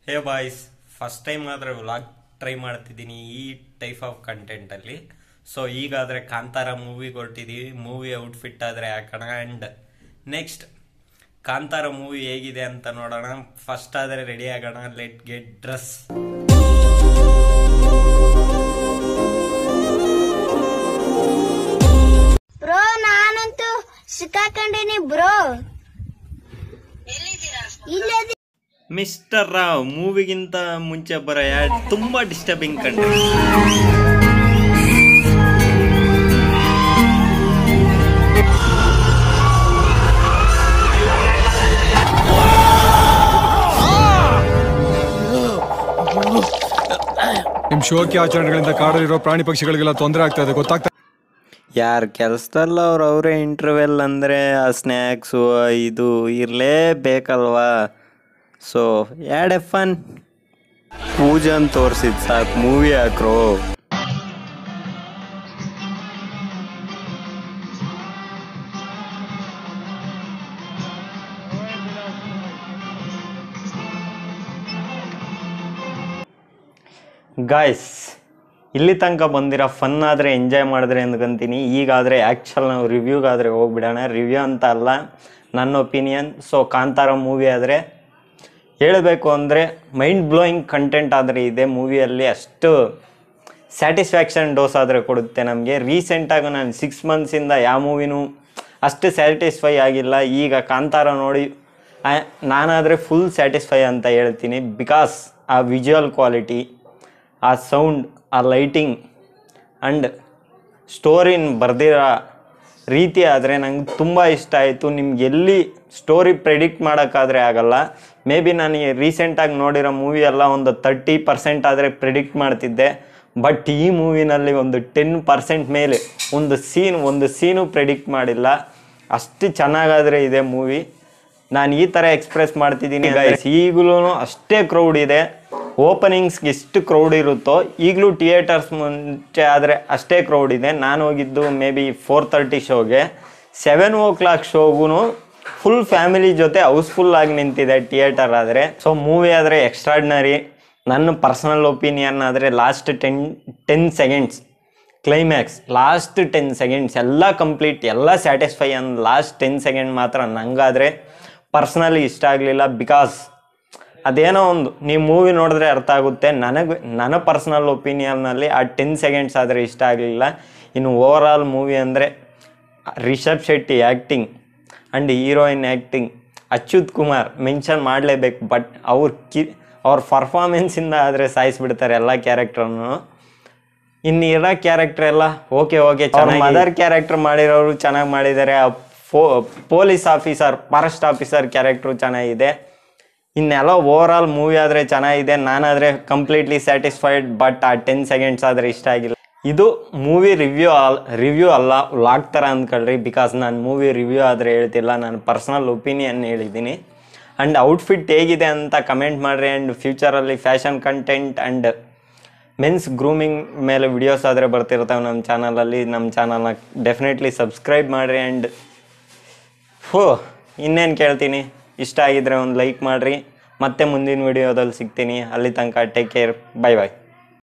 ಹೇ boys first time ಆದರೆ vlog try ಮಾಡ್ತಿದ್ದೀನಿ ಈ ಟೈಪ್ ಆಫ್ ಕಂಟೆಂಟಲ್ಲಿ ಸೊ ಈಗಾದರೆ ಕಾಂತಾರ ಮೂವಿಗೆ ಹೊರಟಿದ್ದೀವಿ ಮೂವಿ ಔಟ್ಫಿಟ್ ಆದರೆ ಹಾಕೋಣ ಆ್ಯಂಡ್ ನೆಕ್ಸ್ಟ್ ಕಾಂತಾರ ಮೂವಿ ಹೇಗಿದೆ ಅಂತ ನೋಡೋಣ ಫಸ್ಟ್ ಆದರೆ ರೆಡಿ ಆಗೋಣ ಲೆಟ್ ಗೆಟ್ ಡ್ರೆಸ್ ಬ್ರೋ ನಾನಂತೂ ಸಿಕ್ಕಾಕೊಂಡಿನಿ ಬ್ರೋ ಇಲ್ಲೇ ಮಿಸ್ಟರ್ ರಾವ್ ಮೂವಿಗಿಂತ ಮುಂಚೆ ಬರೋ ಯಾಡ್ ತುಂಬಾ ಡಿಸ್ಟರ್ಬಿಂಗ್ ಕಂಡು ನಿಮ್ ಶೋಕಿ ಆಚರಣೆಗಳಿಂದ ಕಾಡಲ್ಲಿರೋ ಪ್ರಾಣಿ ಪಕ್ಷಿಗಳಿಗೆಲ್ಲ ತೊಂದರೆ ಆಗ್ತಾ ಇದೆ ಗೊತ್ತಾಗ್ತಾ ಯಾರ ಕೆಲಸದಲ್ಲ ಅವ್ರು ಅವರೇ ಇಂಟರ್ವೆಲ್ ಅಂದರೆ ಆ ಸ್ನ್ಯಾಕ್ಸು ಇದು ಇರಲೇಬೇಕಲ್ವಾ ಸೊ ಯಾಡ್ ಎ ಫನ್ ಪೂಜನ್ ತೋರಿಸಿದ್ ಸಾಕು ಮೂವಿ ಹಾಕ್ರು ಗಾಯ್ಸ್ ಇಲ್ಲಿ ತನಕ ಬಂದಿರೋ ಫನ್ ಆದರೆ ಎಂಜಾಯ್ ಮಾಡಿದ್ರೆ ಅಂದ್ಕೊಂತೀನಿ ಈಗಾದರೆ ಆ್ಯಕ್ಚುಲ್ ನಾವು ರಿವ್ಯೂಗಾದರೆ ಹೋಗ್ಬಿಡೋಣ ರಿವ್ಯೂ ಅಂತ ಅಲ್ಲ ನನ್ನ ಒಪಿನಿಯನ್ ಸೊ ಕಾಂತಾರ ಮೂವಿ ಆದರೆ ಹೇಳಬೇಕು ಅಂದರೆ ಮೈಂಡ್ ಬ್ಲೋಯಿಂಗ್ ಕಂಟೆಂಟ್ ಆದರೆ ಇದೆ ಮೂವಿಯಲ್ಲಿ ಅಷ್ಟು ಸ್ಯಾಟಿಸ್ಫ್ಯಾಕ್ಷನ್ ಡೋಸ್ ಆದರೆ ಕೊಡುತ್ತೆ ನಮಗೆ ರೀಸೆಂಟಾಗಿ ನಾನು ಸಿಕ್ಸ್ ಮಂತ್ಸಿಂದ ಯಾವ ಮೂವಿನೂ ಅಷ್ಟು ಸ್ಯಾಟಿಸ್ಫೈ ಆಗಿಲ್ಲ ಈಗ ಕಾಂತಾರ ನೋಡಿ ನಾನಾದರೆ ಫುಲ್ ಸ್ಯಾಟಿಸ್ಫೈ ಅಂತ ಹೇಳ್ತೀನಿ ಬಿಕಾಸ್ ಆ ವಿಜುವಲ್ ಕ್ವಾಲಿಟಿ ಆ ಸೌಂಡ್ ಆ ಲೈಟಿಂಗ್ ಆ್ಯಂಡ್ ಸ್ಟೋರಿನ ಬರ್ದಿರೋ ರೀತಿ ಆದರೆ ನಂಗೆ ತುಂಬ ಇಷ್ಟ ಆಯಿತು ನಿಮ್ಗೆ ಎಲ್ಲಿ ಸ್ಟೋರಿ ಪ್ರೆಡಿಕ್ಟ್ ಮಾಡೋಕ್ಕಾದರೆ ಆಗಲ್ಲ ಮೇ ಬಿ ನಾನು ರೀಸೆಂಟಾಗಿ ನೋಡಿರೋ ಮೂವಿ ಎಲ್ಲ ಒಂದು ತರ್ಟಿ ಪರ್ಸೆಂಟ್ ಆದರೆ ಪ್ರಿಡಿಕ್ಟ್ ಮಾಡ್ತಿದ್ದೆ ಬಟ್ ಈ ಮೂವಿನಲ್ಲಿ ಒಂದು ಟೆನ್ ಪರ್ಸೆಂಟ್ ಮೇಲೆ ಒಂದು ಸೀನ್ ಒಂದು ಸೀನು ಪ್ರೆಡಿಕ್ಟ್ ಮಾಡಿಲ್ಲ ಅಷ್ಟು ಚೆನ್ನಾಗಾದರೆ ಇದೆ ಮೂವಿ ನಾನು ಈ ಥರ ಎಕ್ಸ್ಪ್ರೆಸ್ ಮಾಡ್ತಿದ್ದೀನಿ ಗೈಸ್ ಈಗಲೂ ಅಷ್ಟೇ ಕ್ರೌಡ್ ಇದೆ ಓಪನಿಂಗ್ಸ್ಗೆ ಎಷ್ಟು ಕ್ರೌಡ್ ಇರುತ್ತೋ ಈಗಲೂ ಥಿಯೇಟರ್ಸ್ ಮುಂಚೆ ಆದರೆ ಅಷ್ಟೇ ಕ್ರೌಡ್ ಇದೆ ನಾನು ಹೋಗಿದ್ದು ಮೇ ಬಿ ಫೋರ್ ತರ್ಟಿ ಶೋಗೆ ಸೆವೆನ್ ಓ ಕ್ಲಾಕ್ ಶೋಗೂ ಫುಲ್ ಫ್ಯಾಮಿಲಿ ಜೊತೆ ಹೌಸ್ಫುಲ್ ಆಗಿ ನಿಂತಿದೆ ಥಿಯೇಟರ್ ಆದರೆ ಸೊ ಮೂವಿ ಆದರೆ ಎಕ್ಸ್ಟ್ರಾಡ್ನರಿ ನನ್ನ ಪರ್ಸನಲ್ ಒಪಿನಿಯನ್ ಆದರೆ last ten ten seconds climax last ten seconds ಎಲ್ಲ ಕಂಪ್ಲೀಟ್ ಎಲ್ಲ ಸ್ಯಾಟಿಸ್ಫೈ ಅಂದ್ ಲಾಸ್ಟ್ ಟೆನ್ ಸೆಕೆಂಡ್ ಮಾತ್ರ ನಂಗಾದರೆ ಪರ್ಸ್ನಲಿ ಇಷ್ಟ ಆಗಲಿಲ್ಲ ಬಿಕಾಸ್ ಅದೇನೋ ಒಂದು ನೀವು ಮೂವಿ ನೋಡಿದ್ರೆ ಅರ್ಥ ಆಗುತ್ತೆ ನನಗೆ ನನ್ನ ಪರ್ಸ್ನಲ್ ಒಪಿನಿಯನ್ನಲ್ಲಿ ಆ ಟೆನ್ ಸೆಕೆಂಡ್ಸ್ ಆದರೆ ಇಷ್ಟ ಆಗಲಿಲ್ಲ ಇನ್ನು ಓವರ್ ಆಲ್ ಮೂವಿ ಅಂದರೆ Rishab Shetty acting and heroine acting Achyuth Kumar mention ಮಾಡಲೇಬೇಕು ಬಟ್ ಅವ್ರ ಕಿ ಅವ್ರ ಪರ್ಫಾರ್ಮೆನ್ಸಿಂದ ಆದರೆ ಸಾಯಿಸ್ಬಿಡ್ತಾರೆ ಎಲ್ಲ ಕ್ಯಾರೆಕ್ಟ್ರನ್ನು ಇನ್ನು ಇರೋ ಕ್ಯಾರೆಕ್ಟರ್ ಎಲ್ಲ ಓಕೆ ಓಕೆ ಚೆನ್ನಾಗಿ ಮದರ್ ಕ್ಯಾರೆಕ್ಟರ್ ಮಾಡಿರೋರು ಚೆನ್ನಾಗಿ ಮಾಡಿದ್ದಾರೆ ಆ ಫೋ police officer forest officer character ಚೆನ್ನಾಗಿದೆ ಇನ್ನೆಲ್ಲ ಓವರ್ ಆಲ್ ಮೂವಿ ಆದರೆ ಚೆನ್ನಾಗಿದೆ ನಾನಾದರೆ ಕಂಪ್ಲೀಟ್ಲಿ ಸ್ಯಾಟಿಸ್ಫೈಡ್ ಬಟ್ ಆ ಟೆನ್ ಸೆಕೆಂಡ್ಸ್ ಆದರೆ ಇಷ್ಟ ಆಗಿಲ್ಲ ಇದು ಮೂವಿ ರಿವ್ಯೂ ಅಲ್ ರಿವ್ಯೂ ಅಲ್ಲ ವ್ಲಾಗ್ ಥರ ಅಂದ್ಕೊಳ್ರಿ ಬಿಕಾಸ್ ನಾನು ಮೂವಿ ರಿವ್ಯೂ ಆದರೆ ಹೇಳ್ತಿಲ್ಲ ನಾನು ಪರ್ಸ್ನಲ್ ಒಪಿನಿಯನ್ ಹೇಳಿದ್ದೀನಿ ಆ್ಯಂಡ್ ಔಟ್ಫಿಟ್ ಹೇಗಿದೆ ಅಂತ ಕಮೆಂಟ್ ಮಾಡಿರಿ ಆ್ಯಂಡ್ ಫ್ಯೂಚರಲ್ಲಿ fashion content and men's grooming ಮೇಲೆ ವಿಡಿಯೋಸ್ ಆದರೆ ಬರ್ತಿರ್ತವೆ ನಮ್ಮ ಚಾನಲಲ್ಲಿ ನಮ್ಮ ಚಾನಲ್ನ ಡೆಫಿನೆಟ್ಲಿ ಸಬ್ಸ್ಕ್ರೈಬ್ ಮಾಡಿರಿ ಆ್ಯಂಡ್ ಹೋ ಇನ್ನೇನು ಕೇಳ್ತೀನಿ ಇಷ್ಟ ಆಗಿದ್ರೆ ಒಂದು ಲೈಕ್ ಮಾಡಿರಿ ಮತ್ತೆ ಮುಂದಿನ ವಿಡಿಯೋದಲ್ಲಿ ಸಿಗ್ತೀನಿ ಅಲ್ಲಿ ತನಕ ಟೇಕ್ ಕೇರ್ ಬೈ ಬಾಯ್